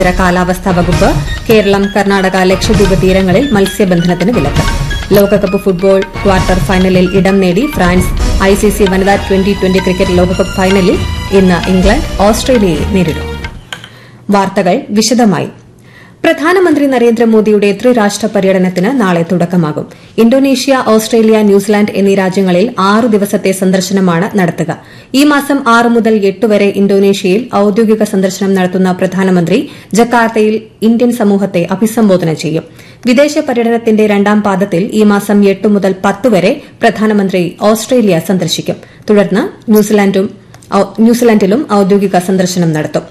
കേന്ദ്ര കാലാവസ്ഥാ വകുപ്പ് കേരളം കർണാടക ലക്ഷദ്വീപ് തീരങ്ങളിൽ മത്സ്യബന്ധനത്തിന് വിലക്ക് ലോകകപ്പ് ഫുട്ബോൾ ക്വാർട്ടർ ഫൈനലിൽ ഇടം നേടി ഫ്രാൻസ് ഐസിസി വനിതാ ട്വന്റി ട്വന്റി ക്രിക്കറ്റ് ലോകകപ്പ് ഫൈനലിൽ ഇന്ന് ഇംഗ്ലണ്ട് ഓസ്ട്രേലിയയെ നേരിടും വാർത്തകൾ വിശദമായി പ്രധാനമന്ത്രി നരേന്ദ്രമോദിയുടെ ത്രിരാഷ്ട്ര പര്യടനത്തിന് നാളെ തുടക്കമാകും ഇന്തോനേഷ്യ ഓസ്ട്രേലിയ ന്യൂസിലാന്റ് എന്നീ രാജ്യങ്ങളിൽ ആറ് ദിവസത്തെ സന്ദർശനമാണ് നടത്തുക ഈ മാസം ആറ് മുതൽ എട്ട് വരെ ഇന്തോനേഷ്യയിൽ ഔദ്യോഗിക സന്ദർശനം നടത്തുന്ന പ്രധാനമന്ത്രി ജക്കാർത്തയിൽ ഇന്ത്യൻ സമൂഹത്തെ അഭിസംബോധന ചെയ്യും വിദേശ പര്യടനത്തിന്റെ രണ്ടാം പാദത്തിൽ ഈ മാസം എട്ട് മുതൽ പത്ത് വരെ പ്രധാനമന്ത്രി ഓസ്ട്രേലിയ സന്ദർശിക്കും തുടർന്ന് ന്യൂസിലാന്റിലും ഔദ്യോഗിക സന്ദർശനം നടത്തും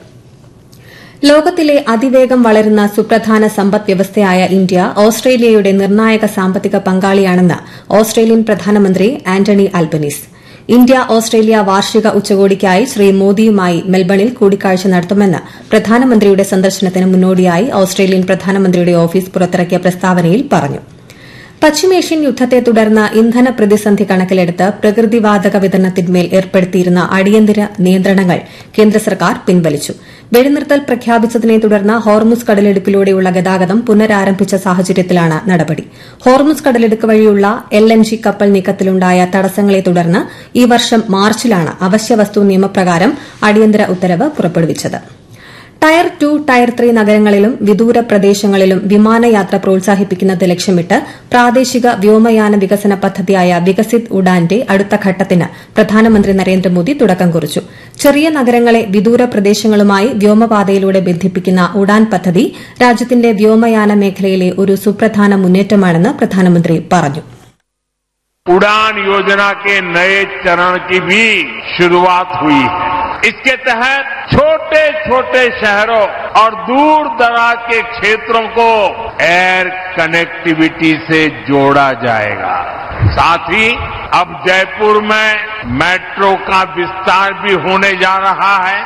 ലോകത്തിലെ അതിവേഗം വളരുന്ന സുപ്രധാന സമ്പദ് വ്യവസ്ഥയായ ഇന്ത്യ ഓസ്ട്രേലിയയുടെ നിർണായക സാമ്പത്തിക പങ്കാളിയാണെന്ന് ഓസ്ട്രേലിയൻ പ്രധാനമന്ത്രി ആന്റണി അൽബനീസ് ഇന്ത്യ ഓസ്ട്രേലിയ വാർഷിക ഉച്ചകോടിക്കായി ശ്രീ മോദിയുമായി മെൽബണിൽ കൂടിക്കാഴ്ച നടത്തുമെന്ന് പ്രധാനമന്ത്രിയുടെ സന്ദർശനത്തിന് മുന്നോടിയായി ഓസ്ട്രേലിയൻ പ്രധാനമന്ത്രിയുടെ ഓഫീസ് പുറത്തിറക്കിയ പ്രസ്താവനയിൽ പറഞ്ഞു പശ്ചിമേഷ്യൻ യുദ്ധത്തെ തുടർന്ന് ഇന്ധന പ്രതിസന്ധി കണക്കിലെടുത്ത് പ്രകൃതിവാതക വിതരണത്തിന്മേൽ ഏർപ്പെടുത്തിയിരുന്ന അടിയന്തര നിയന്ത്രണങ്ങൾ കേന്ദ്ര സർക്കാർ പിൻവലിച്ചു വെടിനിർത്തൽ പ്രഖ്യാപിച്ചതിനെ തുടർന്ന് ഹോർമുസ് കടലിടുക്കിലൂടെയുള്ള ഗതാഗതം പുനരാരംഭിച്ച സാഹചര്യത്തിലാണ് നടപടി ഹോർമുസ് കടലിടുക്ക് വഴിയുള്ള എൽ എൻ ജി കപ്പൽ നീക്കത്തിലുണ്ടായ തടസ്സങ്ങളെ തുടർന്ന് ഈ വർഷം മാർച്ചിലാണ് അവശ്യവസ്തു നിയമപ്രകാരം അടിയന്തര ഉത്തരവ് പുറപ്പെടുവിച്ചത് ടയർ ടു ടയർ ത്രീ നഗരങ്ങളിലും വിദൂര പ്രദേശങ്ങളിലും വിമാനയാത്ര പ്രോത്സാഹിപ്പിക്കുന്നത് ലക്ഷ്യമിട്ട് പ്രാദേശിക വ്യോമയാന വികസന പദ്ധതിയായ വികസിത് ഉഡാന്റെ അടുത്ത ഘട്ടത്തിന് പ്രധാനമന്ത്രി നരേന്ദ്രമോദി തുടക്കം കുറിച്ചു ചെറിയ നഗരങ്ങളെ വിദൂര പ്രദേശങ്ങളുമായി വ്യോമപാതയിലൂടെ ബന്ധിപ്പിക്കുന്ന ഉഡാൻ പദ്ധതി രാജ്യത്തിന്റെ വ്യോമയാന മേഖലയിലെ ഒരു സുപ്രധാന മുന്നേറ്റമാണെന്ന് പ്രധാനമന്ത്രി പറഞ്ഞു उड़ान योजना के नए चरण की भी शुरुआत हुई है इसके तहत छोटे छोटे शहरों और दूर दराज के क्षेत्रों को एयर कनेक्टिविटी से जोड़ा जाएगा साथ ही अब जयपुर में मेट्रो का विस्तार भी होने जा रहा है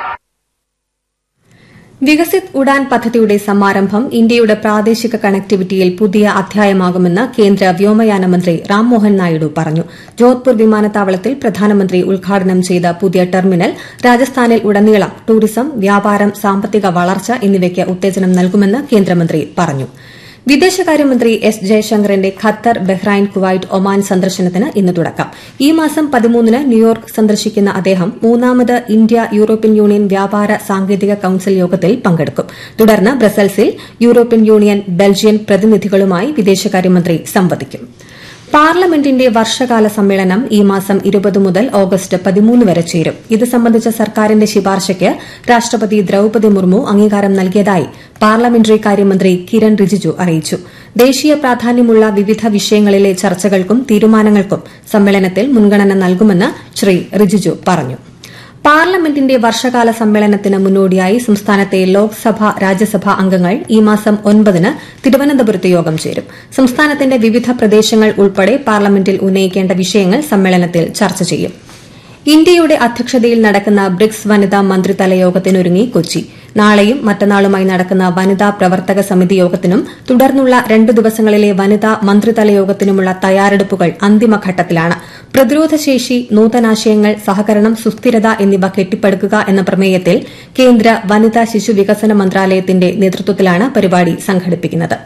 വികസിത് ഉഡാൻ പദ്ധതിയുടെ സമാരംഭം ഇന്ത്യയുടെ പ്രാദേശിക കണക്ടിവിറ്റിയിൽ പുതിയ അധ്യായമാകുമെന്ന് കേന്ദ്ര വ്യോമയാന മന്ത്രി റാംമോഹൻ നായിഡു പറഞ്ഞു ജോധ്പൂർ വിമാനത്താവളത്തിൽ പ്രധാനമന്ത്രി ഉദ്ഘാടനം ചെയ്ത പുതിയ ടെർമിനൽ രാജസ്ഥാനിൽ ഉടനീളം ടൂറിസം വ്യാപാരം സാമ്പത്തിക വളർച്ച എന്നിവയ്ക്ക് ഉത്തേജനം നൽകുമെന്ന് കേന്ദ്രമന്ത്രി പറഞ്ഞു വിദേശകാര്യമന്ത്രി എസ് ജയശങ്കറിന്റെ ഖത്തർ ബഹ്റൈൻ കുവൈറ്റ് ഒമാൻ സന്ദർശനത്തിന് ഇന്ന് തുടക്കം ഈ മാസം പതിമൂന്നിന് ന്യൂയോർക്ക് സന്ദർശിക്കുന്ന അദ്ദേഹം മൂന്നാമത് ഇന്ത്യ യൂറോപ്യൻ യൂണിയൻ വ്യാപാര സാങ്കേതിക കൌൺസിൽ യോഗത്തിൽ പങ്കെടുക്കും തുടർന്ന് ബ്രസൽസിൽ യൂറോപ്യൻ യൂണിയൻ ബെൽജിയൻ പ്രതിനിധികളുമായി വിദേശകാര്യമന്ത്രി സംവദിക്കും പാർലമെന്റിന്റെ വർഷകാല സമ്മേളനം ഈ മാസം ഇരുപത് മുതൽ ഓഗസ്റ്റ് പതിമൂന്ന് വരെ ചേരും ഇത് സംബന്ധിച്ച സർക്കാരിന്റെ ശുപാർശയ്ക്ക് രാഷ്ട്രപതി ദ്രൌപദി മുർമു അംഗീകാരം നൽകിയതായി പാർലമെന്ററി കാര്യമന്ത്രി കിരൺ റിജിജു അറിയിച്ചു ദേശീയ പ്രാധാന്യമുള്ള വിവിധ വിഷയങ്ങളിലെ ചർച്ചകൾക്കും തീരുമാനങ്ങൾക്കും സമ്മേളനത്തിൽ മുൻഗണന നൽകുമെന്ന് ശ്രീ റിജിജു പറഞ്ഞു പാർലമെന്റിന്റെ വർഷകാല സമ്മേളനത്തിന് മുന്നോടിയായി സംസ്ഥാനത്തെ ലോക്സഭ രാജ്യസഭാ അംഗങ്ങൾ ഈ മാസം ഒൻപതിന് തിരുവനന്തപുരത്ത് യോഗം ചേരും സംസ്ഥാനത്തിന്റെ വിവിധ പ്രദേശങ്ങൾ ഉൾപ്പെടെ പാർലമെന്റിൽ ഉന്നയിക്കേണ്ട വിഷയങ്ങൾ സമ്മേളനത്തിൽ ചർച്ച ചെയ്യും ഇന്ത്യയുടെ അധ്യക്ഷതയിൽ നടക്കുന്ന ബ്രിക്സ് വനിതാ മന്ത്രിതല യോഗത്തിനൊരുങ്ങി കൊച്ചി നാളെയും മറ്റന്നാളുമായി നടക്കുന്ന വനിതാ പ്രവർത്തക സമിതി യോഗത്തിനും തുടർന്നുള്ള രണ്ടു ദിവസങ്ങളിലെ വനിതാ മന്ത്രിതല യോഗത്തിനുമുള്ള തയ്യാറെടുപ്പുകൾ അന്തിമഘട്ടത്തിലാണ് പ്രതിരോധശേഷി നൂതനാശയങ്ങൾ സഹകരണം സുസ്ഥിരത എന്നിവ കെട്ടിപ്പടുക്കുക എന്ന പ്രമേയത്തിൽ കേന്ദ്ര വനിതാ ശിശു വികസന മന്ത്രാലയത്തിന്റെ നേതൃത്വത്തിലാണ് പരിപാടി സംഘടിപ്പിക്കുന്നത്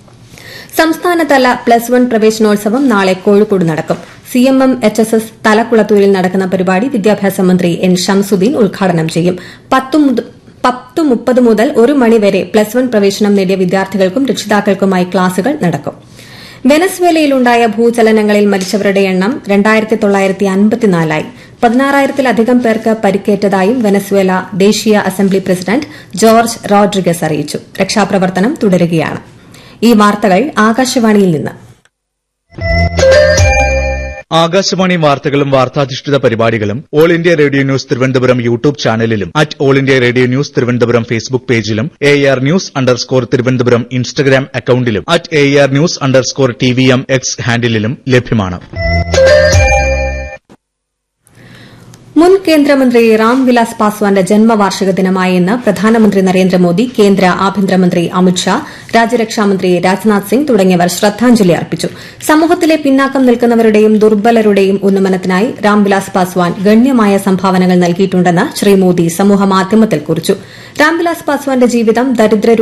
സംസ്ഥാനതല പ്ലസ് വൺ പ്രവേശനോത്സവം നാളെ കോഴിക്കോട് നടക്കും C M M H S S തലക്കുളത്തൂരിൽ നടക്കുന്ന പരിപാടി വിദ്യാഭ്യാസ മന്ത്രി എൻ ഷംസുദ്ദീൻ ഉദ്ഘാടനം ചെയ്യും പത്ത് മുപ്പത് മുതൽ ഒരു മണിവരെ പ്ലസ് വൺ പ്രവേശനം നേടിയ വിദ്യാർത്ഥികൾക്കും രക്ഷിതാക്കൾക്കുമായി ക്ലാസുകൾ നടക്കും വെനസ്വേലയിലുണ്ടായ ഭൂചലനങ്ങളിൽ മരിച്ചവരുടെ എണ്ണം രണ്ടായിരത്തി തൊള്ളായിരത്തി അൻപത്തിനാലായി പതിനാറായിരത്തിലധികം പേർക്ക് പരിക്കേറ്റതായും വെനസ്വേല ദേശീയ അസംബ്ലി പ്രസിഡന്റ് ജോർജ് റോഡ്രിഗസ് അറിയിച്ചു രക്ഷാപ്രവർത്തനം തുടരുകയാണ് ഈ വാർത്തകൾ ആകാശവാണിയിൽ നിന്ന് ആകാശവാണി വാർത്തകളും വാർത്താധിഷ്ഠിത പരിപാടികളും all India radio news Thiruvananthapuram YouTube ചാനലിലും at all India radio news Thiruvananthapuram Facebook പേജിലും A R news underscore Thiruvananthapuram Instagram അക്കൌണ്ടിലും at A R news underscore T V M X ഹാൻഡിലും ലഭ്യമാണ് മുൻ കേന്ദ്രമന്ത്രി രാംവിലാസ് പാസ്വാന്റെ ജന്മവാർഷിക ദിനമായ ഇന്ന് പ്രധാനമന്ത്രി നരേന്ദ്രമോദി കേന്ദ്ര ആഭ്യന്തരമന്ത്രി അമിത്ഷാ രാജ്യരക്ഷാമന്ത്രി രാജ്നാഥ് സിംഗ് തുടങ്ങിയവർ ശ്രദ്ധാഞ്ജലി അർപ്പിച്ചു സമൂഹത്തിലെ പിന്നാക്കം നിൽക്കുന്നവരുടെയും ദുർബലരുടെയും ഉന്നമനത്തിനായി രാംവിലാസ് പാസ്വാൻ ഗണ്യമായ സംഭാവനകൾ നൽകിയിട്ടുണ്ടെന്ന് ശ്രീ മോദി സമൂഹമാധ്യമത്തിൽ കുറിച്ചു രാംവിലാസ് പാസ്വാന്റെ ജീവിതം ദരിദ്രരുടെ